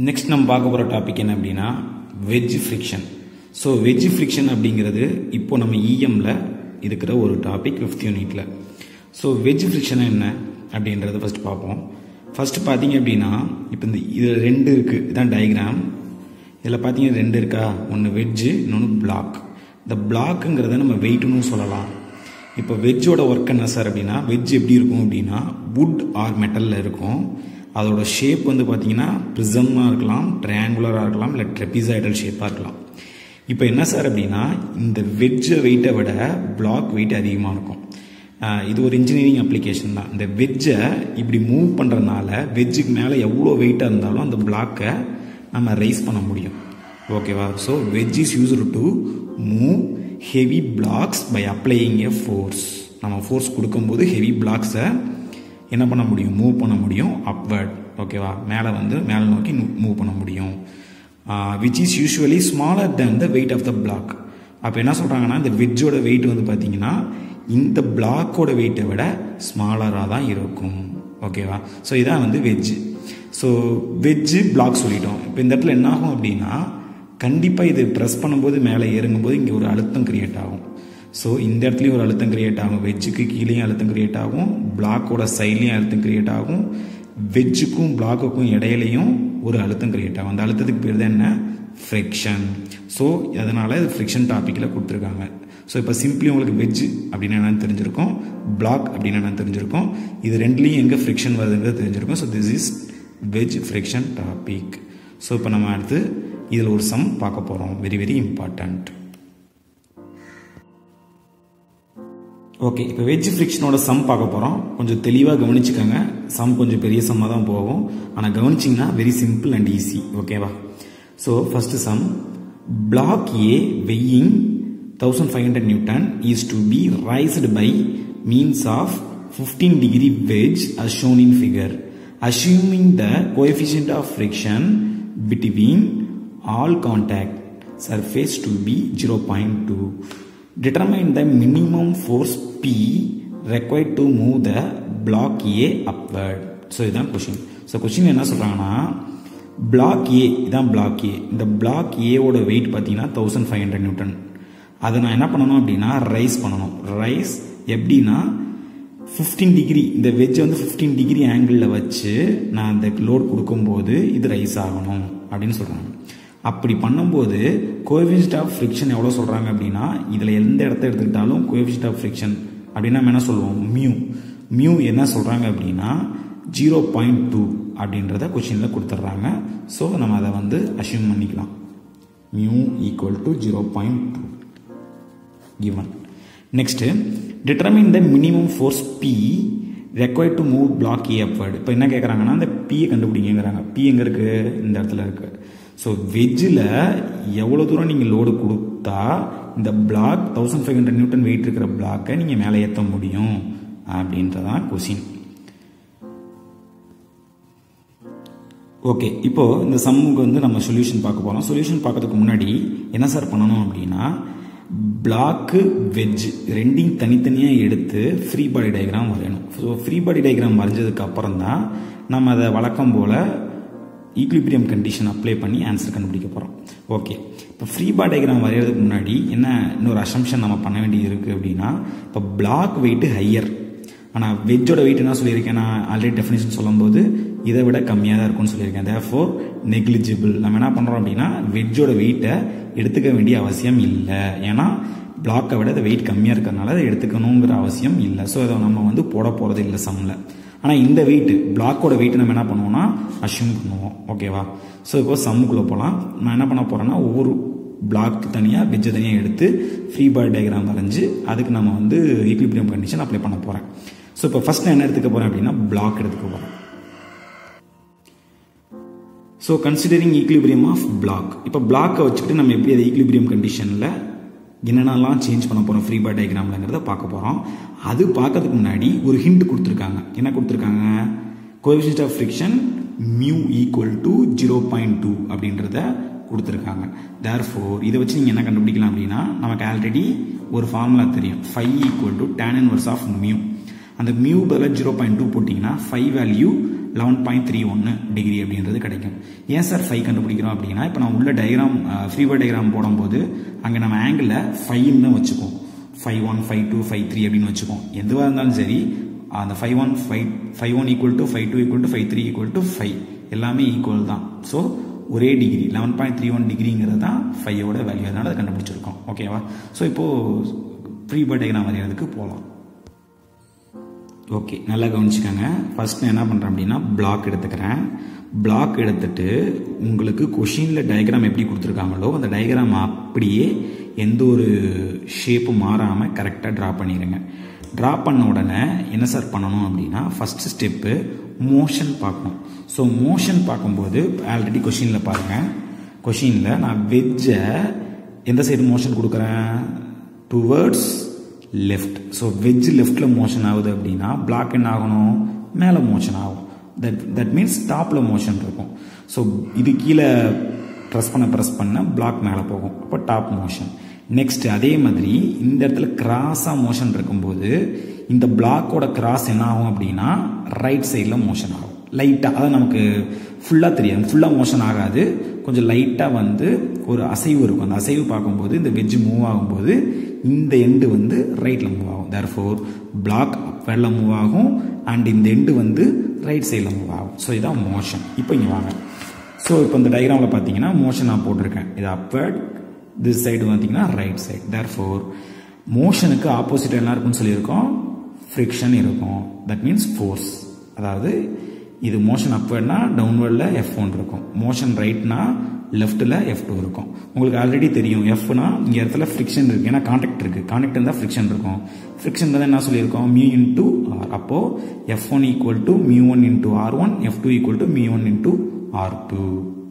next நம்ம பார்க்க போகிற டாபிக் என்ன அப்படின்னா wedge friction so wedge friction அப்படிங்கிறது இப்போ நம்ம இஎம்மில் இருக்கிற ஒரு டாபிக் ஃபிஃப்த் யூனிட்டில் ஸோ வெஜ் ஃப்ரிக்ஷன் என்ன அப்படின்றத ஃபஸ்ட் பார்ப்போம் ஃபஸ்ட்டு பார்த்தீங்க அப்படின்னா இப்போ இந்த இதில் ரெண்டு இருக்குது இதுதான் டயக்ராம் இதில் பார்த்தீங்கன்னா ரெண்டு இருக்கா ஒன்று வெஜ்ஜு இன்னொன்று பிளாக் இந்த பிளாக்குங்கிறத நம்ம வெயிட்டுன்னு சொல்லலாம் இப்போ வெஜ்ஜோட ஒர்க் என்ன சார் அப்படின்னா வெஜ் எப்படி இருக்கும் அப்படின்னா வுட் ஆர் மெட்டலில் இருக்கும் அதோட ஷேப் வந்து பார்த்தீங்கன்னா ப்ரிசமாக இருக்கலாம் ட்ரையாங்குலராக இருக்கலாம் இல்லை ட்ரெபிசாய்டல் ஷேப்பாக இருக்கலாம் இப்போ என்ன சார் அப்படின்னா இந்த வெஜ்ஜை வெயிட்டை விட பிளாக் வெயிட் அதிகமாக இருக்கும் இது ஒரு இன்ஜினியரிங் அப்ளிகேஷன் தான் இந்த வெஜ்ஜை இப்படி மூவ் பண்ணுறதுனால வெஜ்ஜுக்கு மேலே எவ்வளோ வெயிட்டாக இருந்தாலும் அந்த பிளாக்கை நம்ம ரைஸ் பண்ண முடியும் ஓகேவா so wedge is used to move heavy blocks by applying a force நம்ம ஃபோர்ஸ் கொடுக்கும்போது ஹெவி பிளாக்ஸை என்ன பண்ண முடியும் மூவ் பண்ண முடியும் அப்வர்ட் ஓகேவா மேலே வந்து மேலே நோக்கி மூவ் பண்ண முடியும் which is usually smaller than the weight of the block அப்போ என்ன சொல்கிறாங்கன்னா இந்த வெஜ்ஜோட வெயிட் வந்து பார்த்தீங்கன்னா இந்த பிளாக்கோட வெயிட்டை விட ஸ்மாலராக தான் இருக்கும் ஓகேவா ஸோ இதான் வந்து வெஜ்ஜு ஸோ வெஜ்ஜு பிளாக் சொல்லிட்டோம் இப்போ இந்த இடத்துல என்ன ஆகும் அப்படின்னா கண்டிப்பாக இது ப்ரெஸ் பண்ணும்போது மேலே இறங்கும்போது இங்கே ஒரு அழுத்தம் கிரியேட் ஆகும் ஸோ இந்த இடத்துலையும் ஒரு அழுத்தம் கிரியேட் ஆகும் வெஜ்ஜுக்கு கீழேயும் அழுத்தம் கிரியேட் ஆகும் பிளாக்கோட சைட்லேயும் அழுத்தம் கிரியேட் ஆகும் வெஜ்ஜுக்கும் பிளாக்குக்கும் இடையிலையும் ஒரு அழுத்தம் கிரியேட் ஆகும் அந்த அழுத்தத்துக்கு பேர் தான் என்ன ஃப்ரிக்ஷன் ஸோ அதனால் இது ஃப்ரிக்ஷன் டாப்பிக்கில் கொடுத்துருக்காங்க ஸோ இப்போ சிம்பிளி உங்களுக்கு வெஜ் அப்படின்னு என்னன்னு தெரிஞ்சிருக்கும் பிளாக் அப்படின்னு என்னன்னு தெரிஞ்சிருக்கும் இது ரெண்டுலேயும் எங்கே ஃப்ரிக்ஷன் வருதுங்கிறது தெரிஞ்சிருக்கும் so this is wedge friction topic so இப்போ நம்ம அடுத்து இதில் ஒரு சம் பார்க்க போகிறோம் வெரி வெரி இம்பார்ட்டண்ட் ஓகே இப்போ வெஜ் ஃப்ரிக்ஷனோட சம் பார்க்க போகிறோம் கொஞ்சம் தெளிவாக கவனிச்சுக்கோங்க சம் கொஞ்சம் பெரிய சம்மாக தான் போகும் ஆனால் கவனிச்சிங்கன்னா வெரி சிம்பிள் அண்ட் ஈஸி ஓகேவா so first sum block A weighing thousand five hundred newton is to be raised by means of fifteen degree wedge as shown in figure assuming the coefficient of friction between all contact surface to be 0.2 determine the minimum force P required to move the block A upward so இதுதான் question so question என்ன சொல்கிறாங்கன்னா black ஏ இதான் black ஏ இந்த black ஏவோட wait பார்த்தீங்கன்னா thousand five hundred Newton அதை நான் என்ன பண்ணணும் அப்படின்னா ரைஸ் பண்ணணும் ரைஸ் எப்படின்னா ஃபிஃப்டீன் டிகிரி இந்த வெஜ்ஜை வந்து ஃபிஃப்டீன் டிகிரி ஆங்கிளில் வச்சு நான் அந்த லோட் கொடுக்கும்போது இது ரைஸ் ஆகணும் அப்படின்னு சொல்கிறாங்க அப்படி பண்ணும்போது கோஎஃபிஷியன்ட் ஆஃப் ஃப்ரிக்ஷன் எவ்வளோ சொல்கிறாங்க அப்படின்னா இதில் எந்த இடத்த எடுத்துக்கிட்டாலும் கோஎஃபிஷியன்ட் ஆஃப் ஃப்ரிக்ஷன் அப்படின்னா நம்ம என்ன சொல்லுவோம் மியூ மியூ என்ன சொல்கிறாங்க அப்படின்னா ஜீரோ பாயிண்ட் டூ அப்படின்றத கொஷினில் கொடுத்துட்றாங்க ஸோ நம்ம அதை வந்து அசியூம் பண்ணிக்கலாம் mu equal to zero point two given next determine the minimum force p required to move block a upward இப்போ என்ன கேட்குறாங்கன்னா அந்த பியை கண்டுபிடிங்கிறாங்க பி எங்கே இருக்குது இந்த இடத்துல இருக்கு ஸோ வெஜ்ஜில் எவ்வளோ தூரம் நீங்கள் லோடு கொடுத்தா இந்த block thousand five hundred newton weight இருக்கிற பிளாக்கை நீங்கள் மேலே ஏற்ற முடியும் அப்படின்றதான் கொஷின் ஓகே இப்போ இந்த சம்முக்கு வந்து நம்ம சொல்யூஷன் பார்க்க போகிறோம் சொல்யூஷன் பார்க்கறதுக்கு முன்னாடி என்ன சார் பண்ணணும் அப்படின்னா பிளாக்கு வெஜ் ரெண்டையும் தனித்தனியாக எடுத்து ஃப்ரீ பாடி டயக்ராம் வரையணும் ஸோ ஃப்ரீ பாடி டயக்ராம் வரைஞ்சதுக்கு அப்புறம் தான் நம்ம அதை வழக்கம் போல் ஈக்லிபிரியம் கண்டிஷன் அப்ளை பண்ணி ஆன்சர் கண்டுபிடிக்க போகிறோம் ஓகே இப்போ ஃப்ரீ பாடி டயக்ராம் வரைகிறதுக்கு முன்னாடி என்ன இன்னொரு அசம்ஷன் நம்ம பண்ண வேண்டியது இருக்குது அப்படின்னா இப்போ பிளாக் வெயிட்டு ஹையர் ஆனால் வெஜ்ஜோட வெயிட் என்ன சொல்லியிருக்கேன் நான் ஆல்ரெடி டெஃபினேஷன் சொல்லும்போது இதை விட கம்மியாக தான் இருக்கும்னு சொல்லியிருக்கேன் தேர்ஃபோர் நெக்லிஜிபிள் நம்ம என்ன பண்ணுறோம் அப்படின்னா வெஜ்ஜோட வெயிட்டை எடுத்துக்க வேண்டிய அவசியம் இல்லை ஏன்னா பிளாக்கை விட அது வெயிட் கம்மியாக இருக்கிறதுனால அதை எடுத்துக்கணுங்கிற அவசியம் இல்லை ஸோ அதை நம்ம வந்து போட போகிறது இல்லை சம்மில் ஆனால் இந்த வெயிட் பிளாக்கோட வெயிட் நம்ம என்ன பண்ணுவோம்னா அஷ்யூம் பண்ணுவோம் ஓகேவா ஸோ இப்போ சம்முக்குள்ளே போகலாம் நான் என்ன பண்ண போகிறேன்னா ஒவ்வொரு பிளாக் தனியாக வெஜ்ஜை தனியாக எடுத்து ஃப்ரீ பாடி டயக்ராம் வரைஞ்சி அதுக்கு நம்ம வந்து ஈக்லிபிரியம் கண்டிஷன் அப்ளை பண்ண போகிறேன் ஸோ இப்போ ஃபஸ்ட் நான் என்ன எடுத்துக்க போகிறேன் அப்படின்னா பிளாக் எடுத்துக்க போகிறேன் so considering equilibrium of block இப்போ பிளாக்கை வச்சுக்கிட்டு நம்ம எப்படி அதை ஈக்லிபிரியம் கண்டிஷனில் என்னென்னலாம் சேஞ்ச் பண்ண போகிறோம் ஃப்ரீ பாடி டயக்ராம்லங்கிறத பார்க்க போகிறோம் அது பார்க்கறதுக்கு முன்னாடி ஒரு ஹிண்ட் கொடுத்துருக்காங்க என்ன கொடுத்துருக்காங்க coefficient of friction mu equal to zero point two அப்படின்றத கொடுத்துருக்காங்க தேர் ஃபோர் இதை வச்சு நீங்கள் என்ன கண்டுபிடிக்கலாம் அப்படின்னா நமக்கு ஆல்ரெடி ஒரு ஃபார்முலா தெரியும் phi equal to tan inverse of mu அந்த மியூ பதிலாக ஜீரோ பாயிண்ட் டூ போட்டிங்கன்னா phi value eleven point three ஒன்று டிகிரி அப்படின்றது கிடைக்கும் ஏன் சார் ஃபைவ் கண்டுபிடிக்கிறோம் அப்படின்னா இப்போ நான் உள்ள டயக்ராம் ஃப்ரீவர் டயக்ராம் போடும்போது அங்கே நம்ம ஆங்கிளில் ஃபைவ்னு தான் வச்சுப்போம் phi one phi two phi three அப்படின்னு வச்சுப்போம் எதுவாக இருந்தாலும் சரி அந்த phi one five phi one equal to phi two equal to phi three equal to phi எல்லாமே ஈக்குவல் தான் ஸோ ஒரே degree eleven point three one டிகிரிங்கிறது தான் ஃபைவோட வேல்யூ அதனால அதை கண்டுபிடிச்சிருக்கோம் ஓகேவா ஸோ இப்போது ப்ரீ பர்த் டயக்ராம் வரைகிறதுக்கு போகலாம் ஓகே நல்லா கவனிச்சுக்கோங்க ஃபர்ஸ்ட் நான் என்ன பண்ணுறேன் அப்படின்னா பிளாக் எடுத்துக்கிறேன் பிளாக் எடுத்துட்டு உங்களுக்கு கொஷினில் டயக்ராம் எப்படி கொடுத்துருக்காங்களோ அந்த டயக்ராம் அப்படியே எந்த ஒரு ஷேப்பும் மாறாமல் கரெக்டாக ட்ரா பண்ணிடுங்க ட்ரா பண்ண உடனே என்ன சார் பண்ணணும் அப்படின்னா ஃபஸ்ட்டு ஸ்டெப்பு மோஷன் பார்க்கணும் ஸோ மோஷன் பார்க்கும்போது ஆல்ரெடி கொஷினில் பாருங்கள் கொஷினில் நான் வெஜ்ஜை எந்த சைடு மோஷன் கொடுக்குறேன் டுவர்ட்ஸ் லெஃப்ட் ஸோ வெஜ் லெஃப்டில் மோஷன் ஆகுது அப்படின்னா பிளாக் என்ன ஆகணும் மேலே மோஷன் ஆகும் தட் தட் மீன்ஸ் டாப்பில் மோஷன் இருக்கும் ஸோ இது கீழே ப்ரெஸ் பண்ண ப்ரெஸ் பண்ண பிளாக் மேலே போகும் அப்போ டாப் மோஷன் நெக்ஸ்ட் அதே மாதிரி இந்த இடத்துல கிராஸாக மோஷன் இருக்கும்போது இந்த பிளாக்கோட கிராஸ் என்ன ஆகும் அப்படின்னா ரைட் சைடில் மோஷன் ஆகும் லைட்டாக அதான் நமக்கு ஃபுல்லாக தெரியாது ஃபுல்லாக மோஷன் ஆகாது கொஞ்சம் லைட்டாக வந்து ஒரு அசைவு இருக்கும் அந்த அசைவு பார்க்கும்போது இந்த வெஜ் மூவ் ஆகும்போது இந்த எண்டு வந்து ரைட்டில் மூவ் ஆகும் தேர் ஃபோர் பிளாக் வெள்ள மூவ் ஆகும் அண்ட் இந்த எண்டு வந்து ரைட் சைடில் மூவ் ஆகும் ஸோ இதான் மோஷன் இப்போ இங்கே வாங்க ஸோ இப்போ இந்த டயக்ராமில் பார்த்தீங்கன்னா மோஷன் நான் போட்டிருக்கேன் இது அப்வர்ட் திஸ் சைடு பார்த்தீங்கன்னா ரைட் சைடு தேர் ஃபோர் மோஷனுக்கு ஆப்போசிட் என்ன இருக்குன்னு சொல்லியிருக்கோம் ஃப்ரிக்ஷன் இருக்கும் தட் மீன்ஸ் ஃபோர்ஸ் அதாவது இது மோஷன் அப்வர்ட்னா டவுன்வர்டில் எஃப் ஒன் இருக்கும் மோஷன் ரைட்னா லெஃப்ட்டில் எஃப் டூ இருக்கும் உங்களுக்கு ஆல்ரெடி தெரியும் எஃப்னா இங்கே இடத்துல ஃப்ரிக்ஷன் இருக்குது ஏன்னா கான்டாக்ட் இருக்குது கான்டாக்ட் இருந்தால் ஃப்ரிக்ஷன் இருக்கும் ஃப்ரிக்ஷன் தான் என்ன சொல்லியிருக்கோம் மியூ இன்டூ ஆர் அப்போது F one equal to mu one into R one F two equal to mu one into R two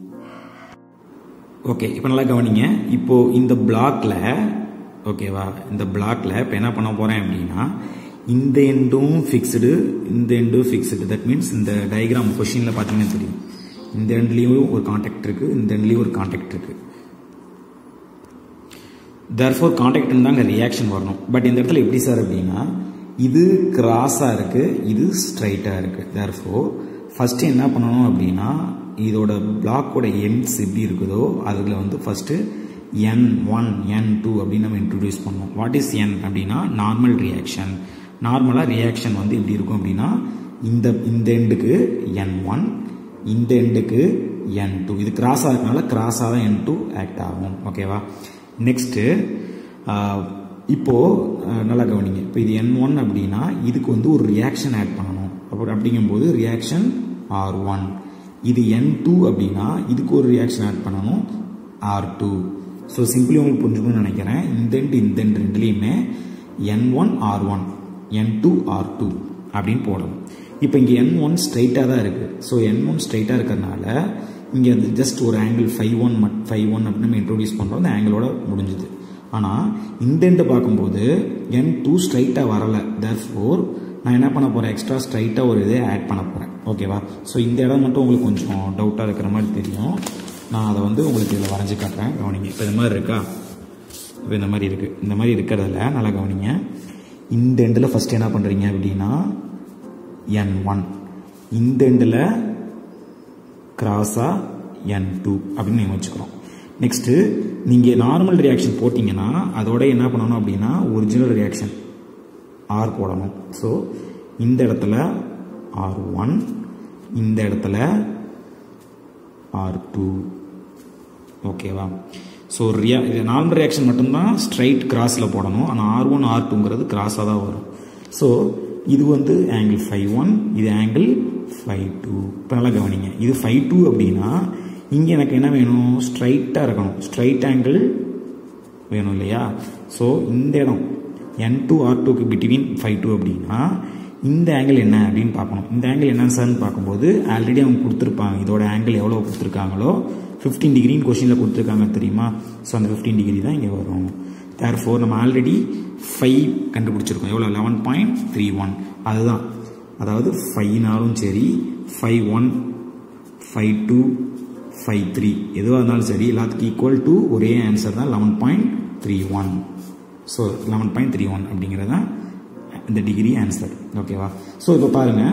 okay இப்போ நல்லா கவனிங்க இப்போ இந்த பிளாக்ல ஓகேவா இந்த பிளாக்ல இப்போ என்ன பண்ண போறேன் அப்படின்னா இந்த எண்டும் ஃபிக்ஸ்டு இந்த எண்டும் ஃபிக்ஸ்டு தட் மீன்ஸ் இந்த டயக்ராம் கொஷினில் பார்த்தீங்கன்னா தெரியும் இந்த எண்ட்லேயும் ஒரு காண்டாக்ட் இருக்கு இந்த எண்ட்லேயும் ஒரு காண்டாக்ட் இருக்கு தேர்ஃபோர் காண்டாக்ட் தான் அங்கே ரியாக்ஷன் வரணும் பட் இந்த இடத்துல எப்படி சார் அப்படின்னா இது கிராஸாக இருக்கு இது ஸ்ட்ரைட்டாக இருக்கு தேர்ஃபோர் ஃபர்ஸ்ட் என்ன பண்ணணும் அப்படின்னா இதோட பிளாக்கோட எண்ட்ஸ் எப்படி இருக்குதோ அதில் வந்து first N one N two அப்படின்னு நம்ம இன்ட்ரடியூஸ் பண்ணோம் வாட் இஸ் என் அப்படின்னா நார்மல் ரியாக்ஷன் நார்மலாக ரியாக்ஷன் வந்து எப்படி இருக்கும் அப்படின்னா இந்த இந்த எண்டுக்கு என் ஒன் இந்த எண்டுக்கு என் டூ இது கிராஸாக இருக்கனால கிராஸாக தான் என் டூ ஆக்ட் ஆகும் ஓகேவா நெக்ஸ்ட்டு இப்போது நல்லா கவனிங்க இப்போ இது என் ஒன் அப்படின்னா இதுக்கு வந்து ஒரு ரியாக்ஷன் ஆட் பண்ணணும் அப்போ அப்படிங்கும்போது ரியாக்ஷன் ஆர் ஒன் இது என் டூ அப்படின்னா இதுக்கு ஒரு ரியாக்ஷன் ஆட் பண்ணணும் ஆர் டூ ஸோ சிம்பிளி உங்களுக்கு புரிஞ்சுக்கணும்னு நினைக்கிறேன் இந்த எண்டு இந்த எண்டு ரெண்டுலேயுமே N one R one N two R two அப்படின்னு போடணும் இப்போ இங்கே என் ஒன் ஸ்ட்ரைட்டாக தான் இருக்குது ஸோ என் ஒன் ஸ்ட்ரைட்டாக இருக்கிறதுனால இங்கே ஜஸ்ட் ஒரு ஆங்கிள் ஃபைவ் ஒன் மட் ஃபைவ் ஒன் அப்படின்னு நம்ம இன்ட்ரோடியூஸ் பண்ணுறோம் அந்த ஆங்கிளோட முடிஞ்சுது ஆனால் இந்த எண்டு பார்க்கும்போது என் டூ ஸ்ட்ரைட்டாக வரலை தேர் ஃபோர் நான் என்ன பண்ண போகிறேன் எக்ஸ்ட்ரா ஸ்ட்ரைட்டாக ஒரு இதை ஆட் பண்ண போகிறேன் ஓகேவா ஸோ இந்த இடம் மட்டும் உங்களுக்கு கொஞ்சம் டவுட்டாக இருக்கிற மாதிரி தெரியும் நான் அதை வந்து உங்களுக்கு இதில் வரைஞ்சி காட்டுறேன் கவனிங்க இப்போ இந்த மாதிரி இருக்கா இப்போ இந்த மாதிரி இருக்குது இந்த மாதிரி இருக்கிறதுல நல்லா கவனிங்க இந்த எண்டில் ஃபஸ்ட்டு என்ன பண்ணுறீங்க அப்படின்னா என் ஒன் இந்த எண்டில் கிராஸாக என் டூ அப்படின்னு நீங்கள் வச்சுக்கிறோம் நெக்ஸ்ட்டு நீங்கள் நார்மல் ரியாக்ஷன் போட்டிங்கன்னா அதோட என்ன பண்ணணும் அப்படின்னா ஒரிஜினல் ரியாக்ஷன் ஆர் போடணும் ஸோ இந்த இடத்துல ஆர் ஒன் இந்த இடத்துல ஆர் டூ ஓகேவா ஸோ ரியா இது நார்மல் ரியாக்ஷன் மட்டும்தான் ஸ்ட்ரைட் கிராஸில் போடணும் ஆனால் ஆர் ஒன் ஆர் டூங்கிறது கிராஸாக தான் வரும் ஸோ இது வந்து ஆங்கிள் ஃபைவ் ஒன் இது ஆங்கிள் ஃபைவ் டூ இப்போ நல்லா கவனிங்க இது ஃபைவ் டூ அப்படின்னா இங்கே எனக்கு என்ன வேணும் ஸ்ட்ரைட்டாக இருக்கணும் ஸ்ட்ரைட் ஆங்கிள் வேணும் இல்லையா ஸோ இந்த இடம் என் டூ ஆர் டூக்கு பிட்வீன் ஃபைவ் டூ அப்படின்னா இந்த ஆங்கிள் என்ன அப்படின்னு பார்க்கணும் இந்த ஆங்கிள் என்னன்னு சார்னு பார்க்கும்போது ஆல்ரெடி அவங்க கொடுத்துருப்பாங்க இதோட ஆங்கிள் எவ்வளோ கொடுத்துருக்காங்களோ ஃபிஃப்டீன் டிகிரின்னு கொஷினில் கொடுத்துருக்காங்க தெரியுமா ஸோ அந்த ஃபிஃப்டீன் டிகிரி தான் இங்கே வரும் தேர் ஃபோர் நம்ம ஆல்ரெடி ஃபைவ் கண்டுபிடிச்சிருக்கோம் எவ்வளோ லெவன் பாயிண்ட் த்ரீ ஒன் அதுதான் அதாவது ஃபைவ்னாலும் சரி phi one phi two phi three எதுவாக இருந்தாலும் சரி எல்லாத்துக்கும் ஈக்குவல் டு ஒரே ஆன்சர் தான் eleven point three one so eleven point three one அப்படிங்கிறது தான் இந்த டிகிரி ஆன்சர் ஓகேவா ஸோ இப்போ பாருங்கள்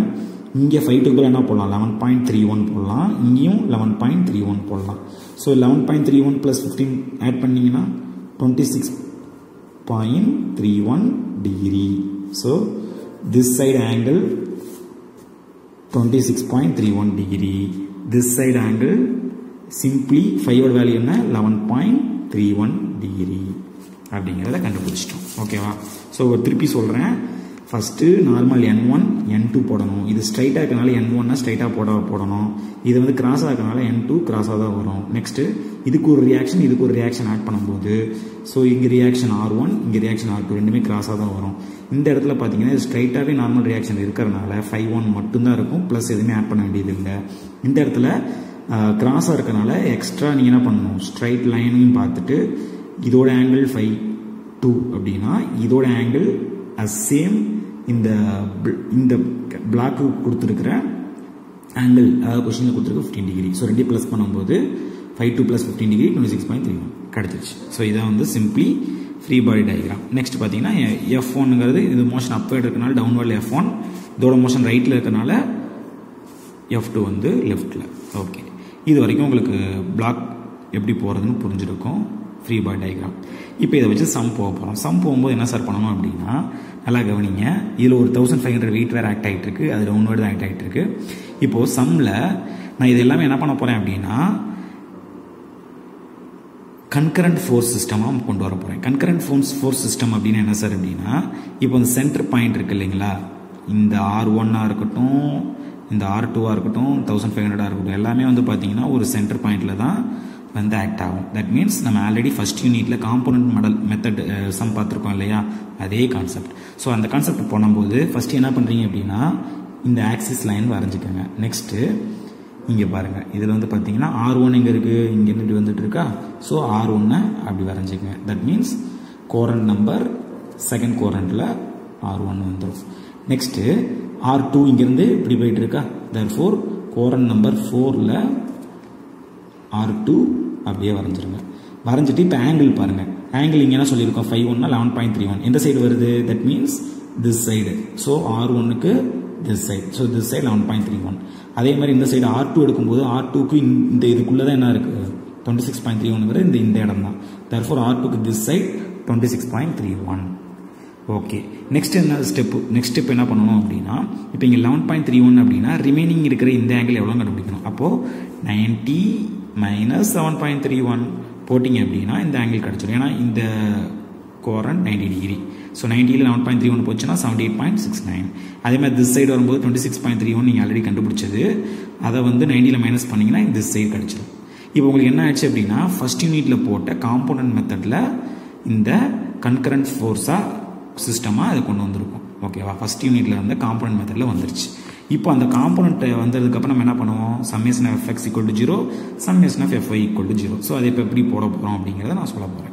இங்கே ஃபைவ் டூ என்ன போடலாம் லெவன் பாயிண்ட் த்ரீ ஒன் போடலாம் இங்கேயும் லெவன் பாயிண்ட் த்ரீ ஒன் போடலாம் so eleven point three one plus fifteen add பண்ணிங்கன்னா twenty six point three one degree so this side angle twenty six point three one degree this side angle simply ஃபைவோட value என்ன eleven point three one degree அப்படிங்கிறத கண்டுபிடிச்சிட்டோம் ஓகேவா so திருப்பி சொல்கிறேன் first normal N one N two போடணும் இது ஸ்ட்ரைட்டாக இருக்கனால என் ஒன்னா ஸ்ட்ரைட்டாக போட போடணும் இது வந்து கிராஸாக இருக்கனால என் டூ கிராஸாக தான் வரும் நெக்ஸ்ட்டு இதுக்கு ஒரு ரியாக்ஷன் இதுக்கு ஒரு ரியாக்ஷன் ஆட் பண்ணும்போது ஸோ இங்கே ரியாக்ஷன் ஆர் ஒன் இங்கே ரியாக்ஷன் ஆர் டூ ரெண்டுமே கிராஸாக தான் வரும் இந்த இடத்துல பார்த்தீங்கன்னா இது ஸ்ட்ரைட்டாகவே நார்மல் ரியாக்ஷன் இருக்கிறனால ஃபைவ் ஒன் மட்டும்தான் இருக்கும் ப்ளஸ் எதுவுமே ஆட் பண்ண வேண்டியது இல்லை இந்த இடத்துல கிராஸாக இருக்கனால எக்ஸ்ட்ரா நீங்கள் என்ன பண்ணணும் ஸ்ட்ரைட் லைனையும் பார்த்துட்டு இதோட ஆங்கிள் ஃபைவ் டூ அப்படின்னா இதோட ஆங்கிள் அஸ் சேம் இந்த இந்த பிளாக்கு கொடுத்துருக்கிற ஆங்கிள் அதாவது கொஸ்டினில் கொடுத்துருக்கு ஃபிஃப்டீன் டிகிரி ஸோ ரெண்டு ப்ளஸ் பண்ணும்போது phi two plus fifteen degree twenty six point three one கிடச்சிருச்சு ஸோ இதான் வந்து simply free body diagram next பார்த்தீங்கன்னா எஃப் ஒன்னுங்கிறது இது மோஷன் அப்வேர்ட் இருக்கனால டவுன்வேர்டில் எஃப் ஒன் இதோட மோஷன் ரைட்டில் இருக்கனால எஃப் டூ வந்து லெஃப்டில் ஓகே இது வரைக்கும் உங்களுக்கு பிளாக் எப்படி போகிறதுன்னு புரிஞ்சிருக்கும் ஃப்ரீ பாடி டயக்ராம் இப்போ இதை வச்சு சம் போக போகிறோம் சம் போகும்போது என்ன சார் பண்ணணும் அப்படின்னா நல்லா கவனிங்க இதில் ஒரு தௌசண்ட் ஃபைவ் ஹண்ட்ரட் வெயிட் வேறு ஆக்ட் ஆகிட்டு இருக்கு அது டவுன்வேர்டு தான் ஆக்ட் ஆகிட்டு இருக்கு இப்போது சம்மில் நான் இது எல்லாமே என்ன பண்ண போகிறேன் அப்படின்னா கன்கரண்ட் ஃபோர்ஸ் சிஸ்டமாக கொண்டு வர போகிறேன் கன்கரண்ட் ஃபோர்ஸ் ஃபோர்ஸ் சிஸ்டம் அப்படின்னு என்ன சார் அப்படின்னா இப்போ இந்த சென்டர் பாயிண்ட் இருக்கு இல்லைங்களா இந்த ஆர் ஒன்னாக இருக்கட்டும் இந்த ஆர் டூவாக இருக்கட்டும் தௌசண்ட் ஃபைவ் ஹண்ட்ரடாக இருக்கட்டும் எல்லாமே வந்து பார்த்தீங்கன்னா ஒரு சென்டர் பாயிண்டில் தான் வந்து ஆக்ட் ஆகும் தட் மீன்ஸ் நம்ம ஆல்ரெடி ஃபஸ்ட் யூனிட்டில் காம்போனன்ட் மாடல் மெத்தட் சம் பார்த்துருக்கோம் இல்லையா அதே கான்செப்ட் ஸோ அந்த கான்செப்ட் போனும்போது ஃபஸ்ட்டு என்ன பண்ணுறீங்க அப்படின்னா இந்த ஆக்சிஸ் லைன் வரைஞ்சிக்கோங்க நெக்ஸ்ட்டு இங்கே பாருங்கள் இதில் வந்து பார்த்தீங்கன்னா ஆர் ஒன் எங்கே இருக்குது இங்கே இப்படி வந்துட்டு இருக்கா ஸோ ஆர் ஒன்னை அப்படி வரைஞ்சிக்கங்க that means quadrant number second கோரண்டில் ஆர் ஒன் வந்துடும் நெக்ஸ்ட்டு ஆர் டூ இங்கேருந்து இப்படி போயிட்டு இருக்கா தர் ஃபோர் கோரண்ட் நம்பர் ஃபோரில் ஆர் டூ அப்படியே வரைஞ்சிருங்க வரைஞ்சிட்டு இப்போ ஆங்கிள் பாருங்கள் ஆங்கிள் இங்கே என்ன சொல்லியிருக்கோம் ஃபைவ் ஒன்னா லெவன் பாயிண்ட் த்ரீ ஒன் எந்த சைடு வருது that means this side so R ஒன்னுக்கு this side so this side eleven point three one அதே மாதிரி இந்த சைடு ஆர் டூ எடுக்கும்போது ஆர் டூக்கு இந்த இதுக்குள்ளே தான் என்ன இருக்குது டுவெண்ட்டி சிக்ஸ் பாயிண்ட் த்ரீ ஒன்னுங்கிறது இந்த இந்த இடம் தான் தர்ஃபோர் ஆர் டூக்கு this side twenty six point three one okay next என்ன ஸ்டெப்பு நெக்ஸ்ட் ஸ்டெப் என்ன பண்ணணும் அப்படின்னா இப்போ இங்கே லெவன் பாயிண்ட் த்ரீ ஒன் அப்படின்னா ரிமைனிங் இருக்கிற இந்த ஆங்கிள் எவ்வளோ கண்டுபிடிக்கணும் அப்போது ninety minus seven point three one போட்டிங்க அப்படின்னா இந்த ஆங்கிள் கிடச்சிடும் ஏன்னா இந்த கோரன் நைன்டி டிகிரி ஸோ நைன்ட்டியில் லெவன் பாயிண்ட் த்ரீ ஒன் போச்சுன்னா seventy eight point six nine அதே மாதிரி திஸ் சைடு வரும்போது twenty six point three one நீங்கள் ஆல்ரெடி கண்டுபிடிச்சது அதை வந்து நைன்ட்டியில் மைனஸ் பண்ணிங்கன்னா திஸ் சைடு கிடச்சிடும் இப்போ உங்களுக்கு என்ன ஆச்சு அப்படின்னா ஃபஸ்ட் யூனிட்டில் போட்ட காம்போனன்ட் மெத்தடில் இந்த கன்கரண்ட் ஃபோர்ஸாக சிஸ்டமாக அதை கொண்டு வந்திருக்கும் ஓகேவா ஃபஸ்ட் யூனிட்ல இருந்து காம்போனன்ட் மெத்தடில் வந்துருச்சு இப்போ அந்த காம்போனன்ட் வந்ததுக்கப்புறம் நம்ம என்ன பண்ணுவோம் summation of FX equal to zero summation of FY equal to zero so அதை இப்போ எப்படி போட போகிறோம் அப்படிங்கிறத நான் சொல்ல போகிறேன்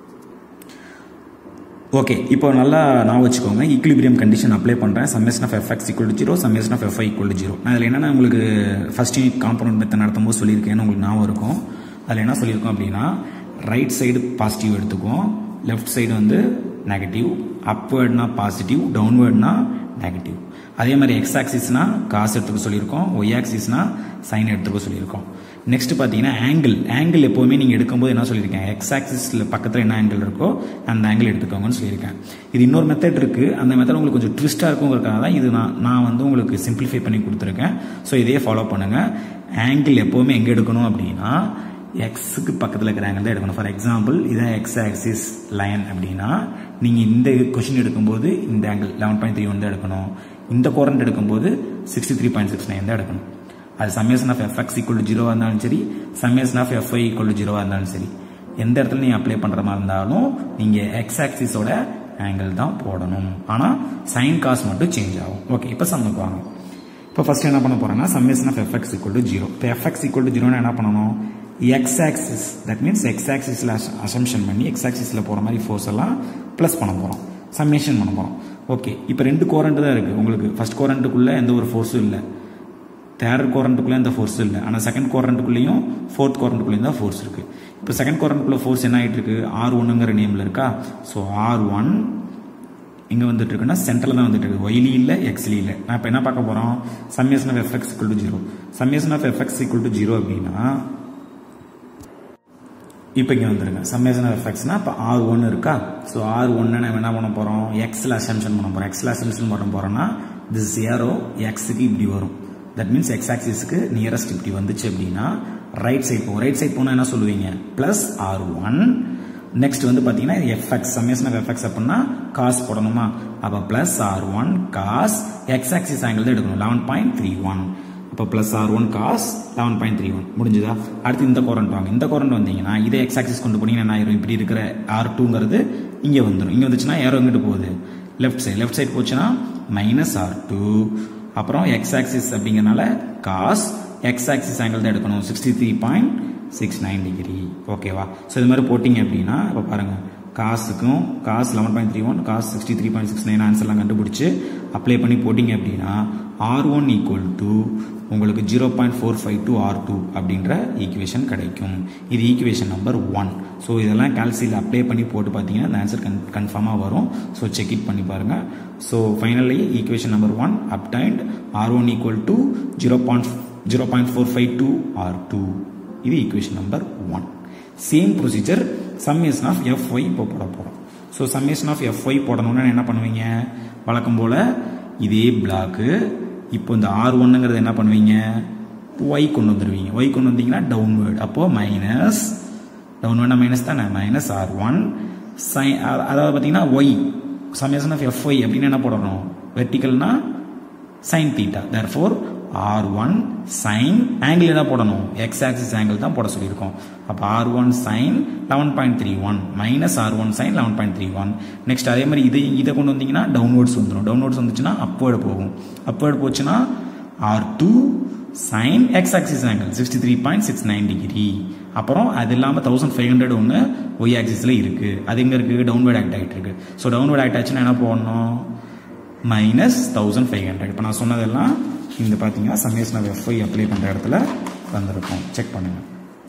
ஓகே இப்போ நல்லா நான் வச்சுக்கோங்க ஈக்குலிபிரியம் கண்டிஷன் அப்ளை பண்ணுறேன் summation of FX equal to zero summation of FY equal to zero நான் அதில் என்னென்ன உங்களுக்கு ஃபஸ்ட் யூனிட் காம்போனன்ட் மெத்தட் நடத்தும் போது சொல்லியிருக்கேன்னு உங்களுக்கு ஞாபகம் இருக்கும் அதில் என்ன சொல்லியிருக்கோம் அப்படின்னா ரைட் சைடு பாசிட்டிவ் எடுத்துக்குவோம் லெஃப்ட் சைடு வந்து நெகட்டிவ் அப்வேர்ட்னா பாசிட்டிவ் டவுன்வேர்ட்னா நெகட்டிவ் அதே மாதிரி எக்ஸ் ஆக்சிஸ்னா காசு எடுத்துக்க சொல்லியிருக்கோம் ஒய் ஆக்சிஸ்னா சைன் எடுத்துக்க சொல்லியிருக்கோம் நெக்ஸ்ட் பார்த்தீங்கன்னா ஆங்கிள் ஆங்கிள் எப்போவுமே நீங்கள் எடுக்கும்போது என்ன சொல்லியிருக்கேன் எக்ஸ் ஆக்சிஸில் பக்கத்தில் என்ன ஆங்கிள் இருக்கோ அந்த ஆங்கிள் எடுத்துக்கோங்கன்னு சொல்லியிருக்கேன் இது இன்னொரு மெத்தட் இருக்குது அந்த மெத்தட் உங்களுக்கு கொஞ்சம் ட்விஸ்ட்டாக இருக்குங்கிறதுக்காக தான் இது நான் நான் வந்து உங்களுக்கு சிம்பிளிஃபை பண்ணி கொடுத்துருக்கேன் ஸோ இதையே ஃபாலோ பண்ணுங்கள் ஆங்கிள் எப்போவுமே எங்கே எடுக்கணும் அப்படின்னா எக்ஸுக்கு பக்கத்தில் இருக்கிற ஆங்கிள் தான் எடுக்கணும் ஃபார் எக்ஸாம்பிள் இதான் எக்ஸ் ஆக்சிஸ் லைன் அப்படின்னா நீங்கள் இந்த கொஷின் எடுக்கும்போது இந்த angle eleven point three one தான் எடுக்கணும் இந்த கோரண்ட் எடுக்கும்போது sixty three point six nine தான் எடுக்கணும் அது சம்மேஷன் ஆஃப் எஃப்எக்ஸ் ஈக்குவல் ஜீரோவாக இருந்தாலும் சரி சம்மேஷன் ஆஃப் எஃப்ஐ ஈக்குவல் ஜீரோவாக இருந்தாலும் சரி எந்த இடத்துல நீங்கள் அப்ளை பண்ணுற மாதிரி இருந்தாலும் நீங்கள் எக்ஸ் ஆக்சிஸோட ஆங்கிள் தான் போடணும் ஆனால் சைன் காஸ் மட்டும் சேஞ்ச் ஆகும் ஓகே இப்போ சம்முக்கு வாங்க இப்போ ஃபர்ஸ்ட் என்ன பண்ண போறேன்னா summation of FX equal to zero இப்போ எஃப்எக்ஸ் ஈக்குவல் டு ஜீரோனா என்ன பண்ணணும் X axis that means X ஆக்சிஸில் அசம்ஷன் பண்ணி எக்ஸ் ஆக்சிஸில் போகிற மாதிரி ஃபோர்ஸ் எல்லாம் ப்ளஸ் பண்ண போகிறோம் சம்மேஷன் பண்ண போகிறோம் ஓகே இப்போ ரெண்டு கோரண்ட் தான் இருக்குது உங்களுக்கு ஃபர்ஸ்ட் கோரண்ட்டுக்குள்ளே எந்த ஒரு ஃபோர்ஸும் இல்லை தேர்ட் கோரண்ட்டுக்குள்ளே எந்த ஃபோர்ஸும் இல்லை ஆனால் செகண்ட் கோரண்ட்டுக்குள்ளேயும் ஃபோர்த் கோரண்ட்டுக்குள்ளேயும் தான் ஃபோர்ஸ் இருக்குது இப்போ செகண்ட் கோரண்ட்டுக்குள்ளே ஃபோர்ஸ் என்ன ஆகிட்டு இருக்கு ஆர் ஒன்னுங்கிற நேமில் இருக்கா ஸோ ஆர் ஒன் எங்கே வந்துட்டு இருக்குன்னா சென்டரில் தான் வந்துட்டு இருக்கு ஒய்லி இல்லை எக்ஸ்லி இல்லை நான் இப்போ என்ன பார்க்க போகிறோம் summation of FX equal to zero summation of FX equal to zero அப்படின்னா இப்போ இங்கே வந்துருங்க சம்மேஷன் ஆஃப் எஃப்எக்ஸ்னா இப்போ ஆர் ஒன் இருக்கா ஸோ ஆர் ஒன்னு நம்ம என்ன பண்ண போகிறோம் எக்ஸில் அசம்ஷன் பண்ண போகிறோம் எக்ஸில் அசம்ஷன் பண்ண போகிறோம்னா திஸ் ஏரோ எக்ஸுக்கு இப்படி வரும் தட் மீன்ஸ் எக்ஸ் ஆக்சிஸ்க்கு நியரஸ்ட் இப்படி வந்துச்சு அப்படின்னா ரைட் சைட் போகும் ரைட் சைட் போனால் என்ன சொல்லுவீங்க ப்ளஸ் ஆர் ஒன் நெக்ஸ்ட் வந்து பார்த்தீங்கன்னா எஃப்எக்ஸ் சம்மேஷன் ஆஃப் எஃப்எக்ஸ் அப்படின்னா காஸ் போடணுமா அப்போ plus R one cos X axis angle தான் எடுக்கணும் லெவன் பாயிண்ட் த்ரீ ஒன் அப்போ plus R one cos eleven point three one முடிஞ்சுதா அடுத்து இந்த கோரண்ட் வாங்க இந்த கோரண்ட் வந்தீங்கன்னா இதே எக்ஸ் ஆக்சிஸ் கொண்டு போனீங்கன்னா என்ன ஆயிரும் இப்படி இருக்கிற ஆர் டூங்கிறது இங்கே வந்துடும் இங்கே வந்துச்சுன்னா ஏரோ எங்கிட்டு போகுது லெஃப்ட் சைடு லெஃப்ட் சைடு போச்சுன்னா மைனஸ் ஆர் டூ அப்புறம் எக்ஸ் ஆக்சிஸ் அப்படிங்கிறனால காஸ் எக்ஸ் ஆக்சிஸ் ஆங்கிள் தான் எடுக்கணும் sixty three point six nine degree ஓகேவா ஸோ இது மாதிரி போட்டிங்க அப்படின்னா இப்போ பாருங்கள் காசுக்கும் cos eleven point three one cos sixty three point six nine ஆன்சர்லாம் கண்டுபிடிச்சி அப்ளை பண்ணி போட்டிங்க அப்படின்னா ஆர் ஒன் ஈக்குவல் டு உங்களுக்கு zero point four five two R two அப்படின்ற ஈக்குவேஷன் கிடைக்கும் இது ஈக்குவேஷன் நம்பர் ஒன் ஸோ இதெல்லாம் கால்சியில் அப்ளை பண்ணி போட்டு பார்த்தீங்கன்னா இந்த ஆன்சர் கன் கன்ஃபார்மாக வரும் ஸோ செக் இட் பண்ணி பாருங்கள் so finally equation number one obtained R one equal to zero point zero point four five two R two இது equation number one same procedure summation of F Y இப்போ போட போகிறோம் so summation of F Y போடணும்னா என்ன பண்ணுவீங்க வழக்கம் போல் இதே block இப்போ இந்த ஆர் ஒன்னுங்கிறது என்ன பண்ணுவீங்க ஒய் கொண்டு வந்துடுவீங்க ஒய் கொண்டு வந்தீங்கன்னா டவுன்வேர்டு அப்போது மைனஸ் டவுன்வேர்டா மைனஸ் தானே மைனஸ் ஆர் ஒன் சை அதாவது பார்த்தீங்கன்னா Y summation of F Y அப்படின்னு என்ன போடணும் வெர்டிக்கல்னா sine theta therefore R one sine angle என்ன போடணும் எக்ஸ் ஆக்சிஸ் ஆங்கிள் தான் போட சொல்லியிருக்கோம் அப்போ R one sine eleven point three one minus R one sine eleven point three one next அதே மாதிரி இதை இதை கொண்டு வந்தீங்கன்னா டவுன்வர்ட்ஸ் வந்துடும் டவுன்வர்ட்ஸ் வந்துச்சுன்னா அப்வேர்டு போகும் அப்வேர்டு போச்சுன்னா R two sine X axis angle sixty three point six nine degree அப்புறம் அது இல்லாமல் தௌசண்ட் ஃபைவ் ஹண்ட்ரட் ஒன்று ஒய் ஆக்சிஸில் இருக்குது அது எங்கே இருக்குது டவுன்வேர்ட் ஆக்ட் ஆகிட்டு இருக்கு ஸோ டவுன்வேர்ட் ஆக்ட் ஆச்சுன்னா என்ன போடணும் மைனஸ் தௌசண்ட் ஃபைவ் ஹண்ட்ரட் இப்போ நான் சொன்னதெல்லாம் இந்த பார்த்தீங்கன்னா சம்மேஷன் ஆஃப் எஃப்ஐ அப்ளை பண்ணுற இடத்துல வந்திருக்கும் செக் பண்ணுங்கள்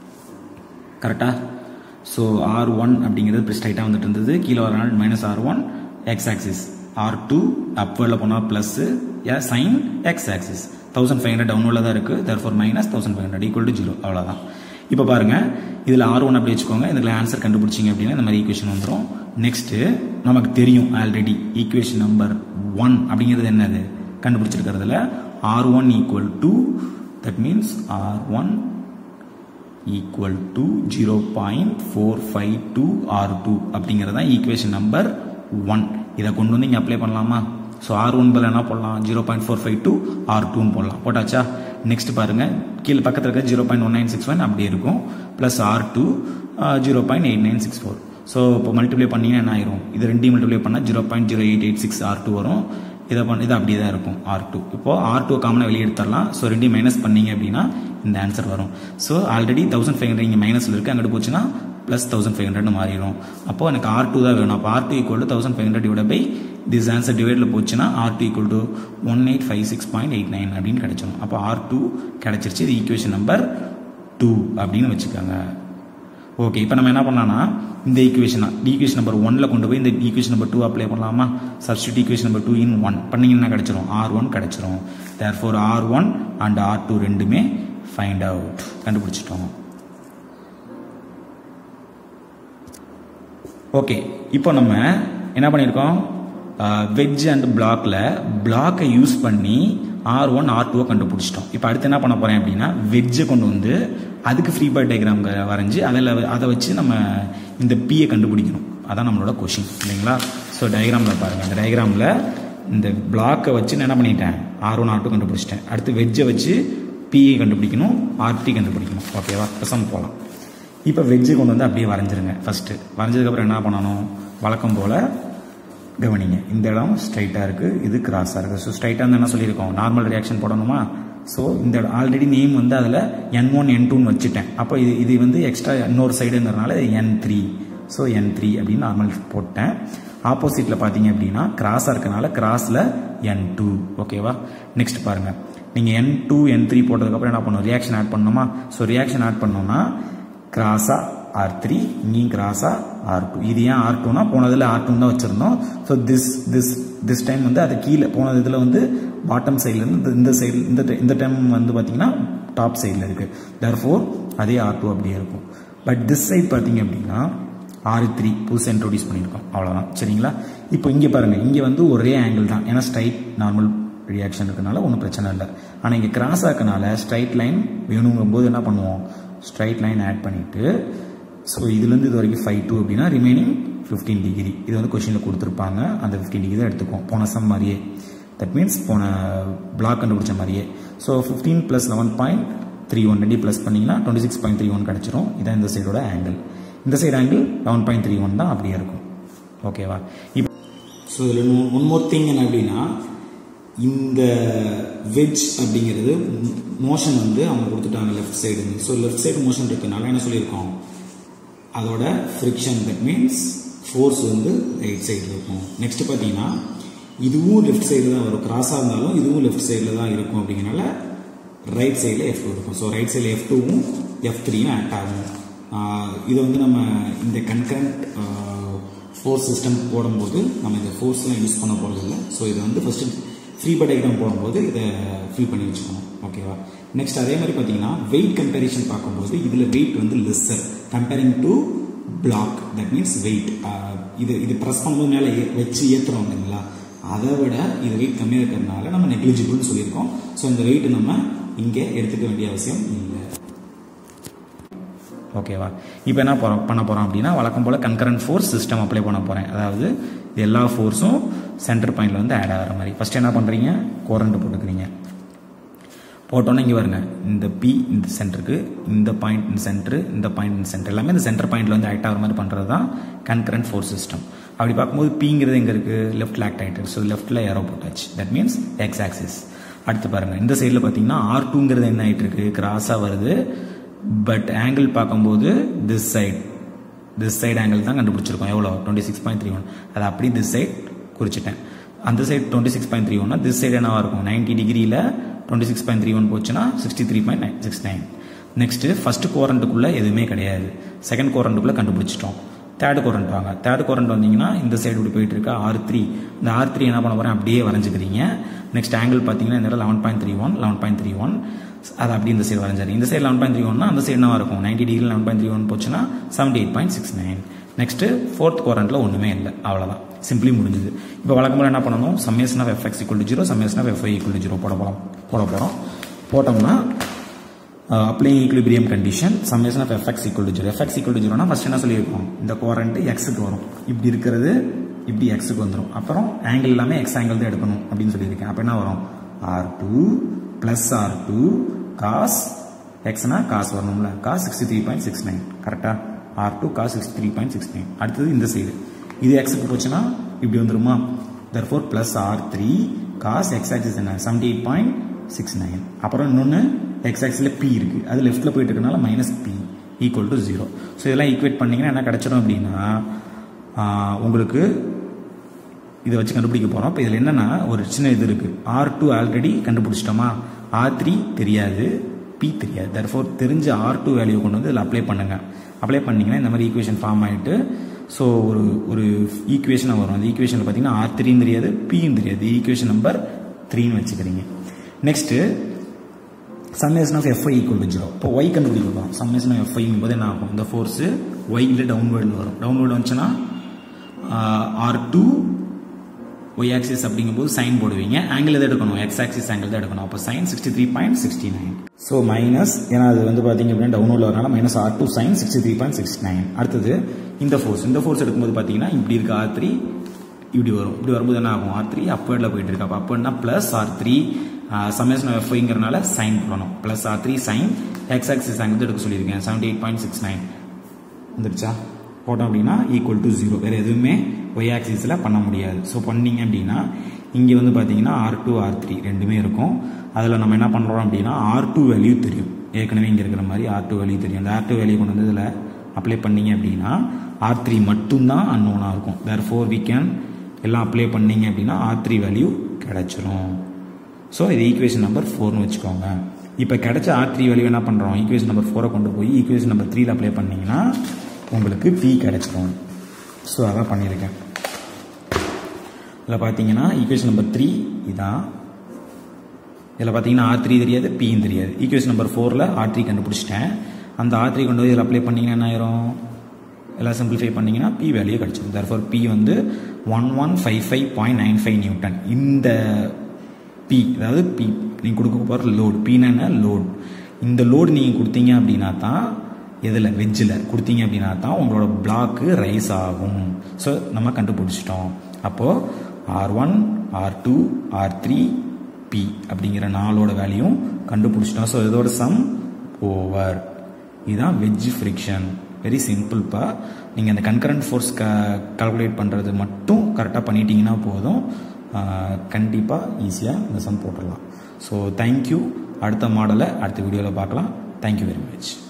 கரெக்டாக ஸோ ஆர் ஒன் அப்படிங்கிறது இப்போ ஸ்ட்ரைட்டாக வந்துட்டு இருந்தது கீழே வரனால minus R one X axis R two அப்வேர்டில் போனால் plus sine X axis thousand five hundred டவுன்வர்டில் தான் இருக்குது therefore minus thousand five hundred equal to zero அவ்வளோதான் இப்போ பாருங்கள் இதில் ஆர் ஒன் அப்படி வச்சுக்கோங்க இதில் ஆன்சர் கண்டுபிடிச்சிங்க அப்படின்னா இந்த மாதிரி ஈக்குவேஷன் வந்துடும் நெக்ஸ்ட்டு நமக்கு தெரியும் ஆல்ரெடி ஈக்குவேஷன் நம்பர் ஒன் அப்படிங்கிறது என்னது கண்டுபிடிச்சிருக்கிறதுல R one equal to that means R one equal to zero point four five two R two அப்படிங்கிறது தான் ஈக்குவேஷன் நம்பர் ஒன் இதை கொண்டு வந்து இங்கே அப்ளை பண்ணலாமா ஸோ ஆர் ஒன் பதில் என்ன போடலாம் zero point four five two R டூன்னு போடலாம் போட்டாச்சா நெக்ஸ்ட் பாருங்க கீழே பக்கத்தில் இருக்க zero point one nine six one அப்படியே இருக்கும் plus R two zero point eight nine six four so இப்போ மல்டிப்ளை பண்ணிங்கன்னா என்ன ஆயிரும் இது ரெண்டையும் மல்டிப்ளை பண்ணால் zero point zero eight eight six R two வரும் இதை பண்ண இது அப்படியே தான் இருக்கும் ஆர் டூ இப்போ ஆர் டூ காமனாக வெளியே எடுத்துடலாம் ஸோ ரெண்டையும் மைனஸ் பண்ணீங்க அப்படின்னா இந்த ஆன்சர் வரும் so already thousand five hundred இங்கே மைனஸில் இருக்குது அங்கிட்டு போச்சுன்னா ப்ளஸ் தௌசண்ட் ஃபைவ் ஹண்ட்ரட்னு மாறிடும் அப்போ எனக்கு ஆர் டூ தான் வேணும் அப்போ R two equal to thousand five hundred divide by this answer டிவைடில் போச்சுன்னா R two equal to one eight five six point eight nine அப்படின்னு கிடைச்சிடும் அப்போ ஆர் டூ கிடைச்சிருச்சு இது ஈக்குவேஷன் நம்பர் டூ அப்படின்னு வச்சுக்கோங்க ஓகே இப்போ நம்ம என்ன பண்ணலாம்னா இந்த ஈக்குவேஷன் ஈக்குவேஷன் நம்பர் ஒன்ல கொண்டு போய் இந்த ஈக்குவேஷன் நம்பர் டூ அப்ளை பண்ணலாமா substitute equation number two in one பண்ணீங்கன்னா கிடைச்சிரும் ஆர் ஒன் கிடைச்சிரும் therefore R one and R two ரெண்டுமே ஃபைண்ட் அவுட் கண்டுபிடிச்சிட்டோம் ஓகே இப்போ நம்ம என்ன பண்ணியிருக்கோம் வெஜ் அண்ட் பிளாக்ல பிளாக்கை யூஸ் பண்ணி ஆர் ஒன் ஆர் டூவை கண்டுபிடிச்சிட்டோம் இப்போ அடுத்து என்ன பண்ண போகிறேன் அப்படின்னா வெஜ்ஜை கொண்டு வந்து அதுக்கு ஃப்ரீ பாய் டயக்ராம் வரைஞ்சி அதில் அதை வச்சு நம்ம இந்த பியை கண்டுபிடிக்கணும் அதான் நம்மளோட கொஷின் இல்லைங்களா ஸோ டயக்ராமில் பாருங்கள் இந்த டயக்ராமில் இந்த பிளாக்கை வச்சு நான் என்ன பண்ணிட்டேன் ஆர் ஒன் ஆர் டூ கண்டுபிடிச்சிட்டேன் அடுத்து வெஜ்ஜை வச்சு பிஐ கண்டுபிடிக்கணும் ஆர்டி கண்டுபிடிக்கணும் ஓகேவா பெசம் போகலாம் இப்போ வெஜ்ஜை கொண்டு வந்து அப்படியே வரைஞ்சிருங்க ஃபஸ்ட்டு வரைஞ்சதுக்கப்புறம் என்ன பண்ணணும் வழக்கம் போல் கவனிங்க இந்த இடம் ஸ்ட்ரைட்டாக இருக்குது இது கிராஸாக இருக்குது ஸோ ஸ்ட்ரைட்டாக இருந்தால் என்ன சொல்லியிருக்கோம் நார்மல் ரியாக்ஷன் போடணுமா ஸோ இந்த இடம் ஆல்ரெடி நேம் வந்து அதில் என் ஒன் என் டூன்னு வச்சுட்டேன் அப்போ இது இது வந்து எக்ஸ்ட்ரா இன்னொரு சைடுங்கிறனால N three so N three அப்படின்னு நார்மல் போட்டேன் ஆப்போசிட்டில் பார்த்தீங்க அப்படின்னா கிராஸாக இருக்கனால கிராஸில் என் டூ ஓகேவா நெக்ஸ்ட் பாருங்கள் நீங்கள் என் டூ என் த்ரீ போட்டதுக்கப்புறம் என்ன பண்ணணும் ரியாக்ஷன் ஆட் பண்ணணுமா ஸோ ரியாக்ஷன் ஆட் பண்ணோம்னா கிராஸாக ஆர் த்ரீ இங்கேயும் கிராஸா ஆர் டூ இது ஏன் ஆர் டூனா போனதில் ஆர் டூ தான் வச்சுருந்தோம் so this this this time வந்து அது கீழே போன இதில் வந்து பாட்டம் சைட்லேருந்து இந்த சைடு இந்த இந்த டைம் வந்து பார்த்தீங்கன்னா டாப் சைடில் இருக்குது தர் ஃபோர் அதே ஆர் டூ அப்படியே இருக்கும் பட் திஸ் சைட் பார்த்தீங்க அப்படின்னா ஆறு த்ரீ புதுசாக இன்ட்ரோடியூஸ் பண்ணியிருக்கோம் அவ்வளோதான் சரிங்களா இப்போ இங்கே பாருங்கள் இங்கே வந்து ஒரே ஆங்கிள் தான் ஏன்னா ஸ்ட்ரைட் நார்மல் ரியாக்ஷன் இருக்கனால ஒன்றும் பிரச்சனை இல்லை ஆனால் இங்கே கிராஸ் ஆக்கனால ஸ்ட்ரைட் லைன் வேணுங்கும் போது என்ன பண்ணுவோம் ஸ்ட்ரைட் லைன் ஆட் பண்ணிவிட்டு ஸோ இதுலேருந்து இது வரைக்கும் ஃபைவ் டூ அப்படின்னா ரிமைனிங் ஃபிஃப்டீன் டிகிரி இது வந்து கொஷினில் கொடுத்துருப்பாங்க அந்த ஃபிஃப்டீன் டிகிரி தான் எடுத்துக்கும் போன சம் மாதிரியே தட் மீன்ஸ் போன பிளாக் கண்டுபிடிச்ச மாதிரியே so fifteen plus eleven point three one ரெண்டி ப்ளஸ் பண்ணிங்கன்னா twenty six point three one கிடச்சிரும் இதான் இந்த சைடோட ஆங்கிள் இந்த side angle eleven point three one தான் அப்படியே இருக்கும் ஓகேவா இப்போ ஸோ இதில் ஒன் மோர் திங் என்ன அப்படின்னா இந்த வெஜ் அப்படிங்கிறது மோஷன் வந்து அவங்க கொடுத்துட்டாங்க left side so left side motion இருக்கனால என்ன சொல்லியிருக்கோம் அதோட ஃப்ரிக்ஷன் தட் மீன்ஸ் ஃபோர்ஸ் வந்து ரைட் சைடில் இருக்கும் நெக்ஸ்ட் பார்த்தீங்கன்னா இதுவும் லெஃப்ட் சைடு தான் வரும் கிராஸாக இருந்தாலும் இதுவும் லெஃப்ட் சைடில் தான் இருக்கும் அப்படிங்கிறனால ரைட் சைடில் எஃப் டூ இருக்கும் ஸோ ரைட் சைடில் எஃப் டூவும் எஃப் த்ரீயும் ஆக்ட் ஆகும் இது வந்து நம்ம இந்த கன்கரண்ட் ஃபோர்ஸ் சிஸ்டம் போடும்போது நம்ம இந்த ஃபோர்ஸ்லாம் யூஸ் பண்ண போகிறது இல்லை ஸோ இது வந்து ஃபஸ்ட்டு ஃப்ரீ பட் டயக்ராம் போடும்போது இதை ஃபில் பண்ணி வச்சுக்கணும் ஓகேவா நெக்ஸ்ட் அதே மாதிரி பார்த்தீங்கன்னா வெயிட் கம்பேரிஷன் பார்க்கும்போது இதில் வெயிட் வந்து lesser comparing to block that means weight இது இது ப்ரெஸ் பண்ணும்போது மேலே வச்சு ஏற்றுறோம் இல்லைங்களா அதை விட இது வெயிட் கம்மியாக இருக்கிறதுனால நம்ம நெக்லிஜிபிள்னு சொல்லியிருக்கோம் ஸோ இந்த வெயிட் நம்ம இங்கே எடுத்துக்க வேண்டிய அவசியம் இல்லை ஓகேவா இப்போ என்ன போகிறோம் பண்ண போகிறோம் அப்படின்னா வழக்கம் போல் கன்கரண்ட் ஃபோர்ஸ் சிஸ்டம் அப்ளை பண்ண போகிறேன் அதாவது எல்லா ஃபோர்ஸும் சென்டர் பாயிண்டில் வந்து ஆட் ஆகிற மாதிரி ஃபஸ்ட் என்ன பண்ணுறீங்க கோரண்ட் போட்டுக்கிறீங்க போட்டோன்னே இங்கே வருங்க இந்த பி இந்த சென்டருக்கு இந்த பாயிண்ட் இந்த சென்டர் இந்த பாயிண்ட் இந்த சென்டர் எல்லாமே இந்த சென்டர் பாயிண்டில் வந்து ஆக்ட் ஆகிற மாதிரி பண்ணுறது தான் கன்கரண்ட் ஃபோர்ஸ் சிஸ்டம் அப்படி பார்க்கும்போது பிங்கிறது எங்கே இருக்குது லெஃப்ட் ஆக்ட் ஆகிட்டு ஸோ லெஃப்ட்டில் ஏரோ போட்டாச்சு தட் மீன்ஸ் எக்ஸ் ஆக்சிஸ் அடுத்து பாருங்கள் இந்த சைடில் பார்த்தீங்கன்னா ஆர் டூங்கிறது என்ன ஆகிட்டு இருக்கு கிராஸாக வருது பட் ஆங்கிள் பார்க்கும்போது this side this side angle தான் கண்டுபிடிச்சிருக்கோம் எவ்வளோ twenty six point three one அதை அப்படி திஸ் சைட் குறிச்சிட்டேன் அந்த side twenty six point three ஒன்னா திஸ் சைடு என்னவா இருக்கும் நைன்டி டிகிரியில் twenty six point three one போச்சுன்னா sixty three point nine six nine next first கோரண்ட்டுக்குள்ளே எதுவுமே கிடையாது செகண்ட் கோரண்ட்டுக்குள்ளே கண்டுபிடிச்சிட்டோம் தேர்ட் கோரண்ட் வாங்க தேர்ட் கோரண்ட் வந்தீங்கன்னா இந்த சைடு இப்படி போயிட்டு இருக்கா ஆர் த்ரீ இந்த ஆர் த்ரீ என்ன பண்ண போகிறேன் அப்படியே வரைஞ்சிக்கிறீங்க நெக்ஸ்ட் ஆங்கிள் பார்த்தீங்கன்னா இந்த eleven point three one eleven point three one அது அப்படி இந்த சைடு வரைஞ்சாரு இந்த சைடு லெவன் பாயிண்ட் த்ரீ ஒன்னா அந்த சைடு என்ன இருக்கும் ninety degree eleven point three one போச்சுன்னா seventy eight point six nine next fourth குவாரண்ட்டில் ஒன்றுமே இல்லை அவ்வளோதான் சிம்பிளி முடிஞ்சுது இப்போ வழக்கமாக என்ன பண்ணணும் summation of FX equal to zero summation of FY equal to zero போட போகிறோம் போட போகிறோம் போட்டோம்னா applying equilibrium condition summation of FX equal to zero FX equal to ஜீரோனா ஃபஸ்ட் என்ன சொல்லியிருக்கோம் இந்த குவாரண்ட்டு எக்ஸுக்கு வரும் இப்படி இருக்கிறது இப்படி எக்ஸுக்கு வந்துடும் அப்புறம் ஆங்கிள் எல்லாமே எக்ஸ் ஆங்கிள் தான் எடுக்கணும் அப்படின்னு சொல்லியிருக்கேன் அப்போ என்ன வரும் R two plus R two cos எக்ஸ்னா காசு வரணும்ல cos sixty three point six nine கரெக்டாக R two cos sixty three point six nine அடுத்தது இந்த சைடு இது எக்ஸுக்கு போச்சுன்னா இப்படி வந்துருமா therefore plus R three cos X axis என்ன seventy eight point six nine அப்புறம் இன்னொன்று எக்ஸ் ஆக்சில் பி இருக்குது அது லெஃப்ட்டில் போயிட்டு இருக்கனால minus P equal to zero so இதெல்லாம் ஈக்குவேட் பண்ணிங்கன்னா என்ன கிடச்சிடும் அப்படின்னா உங்களுக்கு இதை வச்சு கண்டுபிடிக்க போகிறோம் இப்போ இதில் என்னென்னா ஒரு சின்ன இது இருக்குது ஆர் டூ ஆல்ரெடி கண்டுபிடிச்சிட்டோமா ஆர் த்ரீ தெரியாது பி தெரியாது தர்ஃபோர் தெரிஞ்ச ஆர் டூ வேல்யூ கொண்டு வந்து இதில் அப்ளை பண்ணுங்கள் அப்ளை பண்ணிங்கன்னா இந்த மாதிரி ஈக்குவேஷன் ஃபார்ம் ஆகிட்டு ஸோ ஒரு ஒரு ஈக்குவேஷனாக வரும் அந்த ஈக்குவேஷனில் பார்த்தீங்கன்னா ஆர் த்ரீன்னு தெரியாது பியும் தெரியாது ஈக்குவேஷன் நம்பர் த்ரீன்னு வச்சுக்கிறீங்க next summation of FY equal to zero இப்போ ஒய் கண்டுபிடிக்கிறோம் சம்மேஷன் ஆஃப் எஃப்ஐங்கும் போது என்ன ஆகும் இந்த ஃபோர்ஸு ஒய்யில் டவுன்வேர்டில் வரும் டவுன்வேர்டு வந்துச்சுன்னா ஆர் டூ ஒய் ஆக்சிஸ் அப்படிங்கும்போது சைன் போடுவீங்க ஆங்கிள் எதை எடுக்கணும் எக்ஸ் ஆக்சிஸ் ஆங்கிள் தான் எடுக்கணும் அப்போ sine sixty three point sixty nine so minus ஏன்னா அது வந்து பார்த்தீங்க அப்படின்னா டவுன்லோட் வரனால minus R two sine sixty three point six nine அடுத்தது இந்த ஃபோர்ஸ் இந்த ஃபோர்ஸ் எடுக்கும்போது பார்த்தீங்கன்னா இப்படி இருக்கு ஆர் த்ரீ இப்படி வரும் இப்படி வரும்போது என்ன ஆகும் ஆர் த்ரீ அப்வேர்டில் போயிட்டு இருக்கு அப்போ அப்வேர்ட்னா ப்ளஸ் ஆர் த்ரீ சமேஷன் எஃப்ஐங்கிறனால சைன் போடணும் plus R three sine X axis angle எடுக்க சொல்லியிருக்கேன் seventy eight point six nine வந்துருச்சா போட்டோம் அப்படின்னா ஈக்குவல் டு ஜீரோ வேறு எதுவுமே ஒய் ஆக்சிஸில் பண்ண முடியாது ஸோ பண்ணீங்க அப்படின்னா இங்கே வந்து பார்த்தீங்கன்னா ஆர் டூ ஆர் த்ரீ ரெண்டுமே இருக்கும் அதில் நம்ம என்ன பண்ணுறோம் அப்படின்னா ஆர் டூ வேல்யூ தெரியும் ஏற்கனவே இங்கே இருக்கிற மாதிரி ஆர் டூ வேல்யூ தெரியும் அந்த ஆர் டூ வேல்யூ கொண்டு வந்து இதில் அப்ளை பண்ணீங்க அப்படின்னா ஆர் த்ரீ மட்டும்தான் அன்னோனாக இருக்கும் தேர் ஃபோர் வீ கேன் எல்லாம் அப்ளை பண்ணீங்க அப்படின்னா ஆர் த்ரீ வேல்யூ கிடச்சிரும் ஸோ இது ஈக்குவேஷன் நம்பர் ஃபோர்னு வச்சுக்கோங்க இப்போ கிடைச்ச ஆர் த்ரீ வேல்யூ என்ன பண்ணுறோம் ஈக்குவேஷன் நம்பர் ஃபோரை கொண்டு போய் ஈக்குவேஷன் நம்பர் த்ரீல அப்ளை பண்ணிங்கன்னா உங்களுக்கு பி கிடச்சிரும் ஸோ அதான் பண்ணியிருக்கேன் இதில் பார்த்தீங்கன்னா ஈக்குவேஷன் நம்பர் த்ரீ இதான் இதில் பார்த்தீங்கன்னா ஆர் த்ரீ தெரியாது பியும் தெரியாது ஈக்குவேஷன் நம்பர் ஃபோரில் ஆர் த்ரீ கண்டுபிடிச்சிட்டேன் அந்த ஆர் த்ரீ கொண்டு போய் இதில் அப்ளை பண்ணிங்கன்னா என்ன ஆயிரும் எல்லாம் சிம்பிளிஃபை பண்ணிங்கன்னா பி வேல்யூ கிடச்சிடும் தர்ஃபார் பி வந்து one one five five point nine five Newton இந்த பி அதாவது பி நீங்கள் கொடுக்க போகிற லோட் பின்னா என்ன லோட் இந்த லோடு நீங்கள் கொடுத்தீங்க அப்படின்னா தான் எதில் வெஜ்ஜில் கொடுத்தீங்க அப்படின்னா தான் உங்களோட பிளாக்கு ரைஸ் ஆகும் ஸோ நம்ம கண்டுபிடிச்சிட்டோம் அப்போது R one R two R three P அப்படிங்கிற நாலோட வேல்யூவும் கண்டுபிடிச்சிட்டோம் ஸோ இதோட சம் ஓவர் இதுதான் வெஜ் ஃப்ரிக்ஷன் வெரி சிம்பிள்ப்பா நீங்கள் அந்த கன்கரண்ட் ஃபோர்ஸ் க கால்குலேட் பண்ணுறது மட்டும் கரெக்டாக பண்ணிட்டீங்கன்னா போதும் கண்டிப்பாக ஈஸியாக இந்த சம் போட்டுடலாம் ஸோ தேங்க்யூ அடுத்த மாடலை அடுத்த வீடியோவில் பார்க்கலாம் தேங்க்யூ வெரி மச்